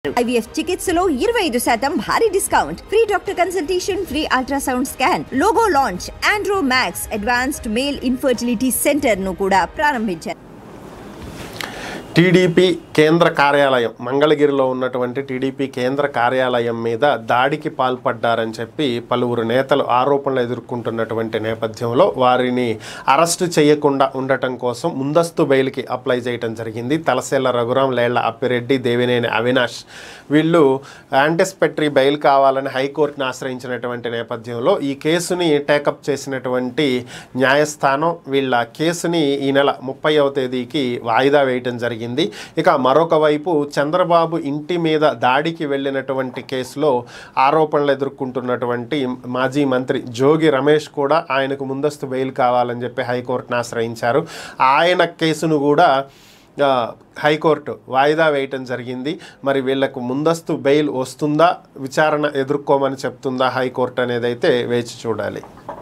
IVF చికిత్సలో ఇరవై ఐదు శాతం భారీ discount free doctor consultation free ultrasound scan logo launch andro max advanced male infertility centre ను కూడా ప్రారంభించారు టీడీపీ కేంద్ర కార్యాలయం మంగళగిరిలో ఉన్నటువంటి టీడీపీ కేంద్ర కార్యాలయం మీద దాడికి పాల్పడ్డారని చెప్పి పలువురు నేతలు ఆరోపణలు ఎదుర్కొంటున్నటువంటి నేపథ్యంలో వారిని అరెస్టు చేయకుండా ఉండటం కోసం ముందస్తు బెయిల్కి అప్లై చేయడం జరిగింది తలసేల రఘురాం లేళ్ల అప్పిరెడ్డి దేవినేని అవినాష్ వీళ్ళు యాంటిసిపెటరీ బెయిల్ కావాలని హైకోర్టును ఆశ్రయించినటువంటి నేపథ్యంలో ఈ కేసుని టేకప్ చేసినటువంటి న్యాయస్థానం వీళ్ళ కేసుని ఈ నెల ముప్పైవ తేదీకి వాయిదా వేయటం జరిగింది ఇక మరొక వైపు చంద్రబాబు ఇంటి మీద దాడికి వెళ్ళినటువంటి కేసులో ఆరోపణలు ఎదుర్కొంటున్నటువంటి మాజీ మంత్రి జోగి రమేష్ కూడా ఆయనకు ముందస్తు బెయిల్ కావాలని చెప్పి హైకోర్టును ఆశ్రయించారు ఆయన కేసును కూడా ఆ, హైకోర్టు వాయిదా వేయటం జరిగింది మరి వీళ్లకు ముందస్తు బెయిల్ వస్తుందా విచారణ ఎదుర్కోమని చెప్తుందా హైకోర్టు అనేది అయితే వేచి చూడాలి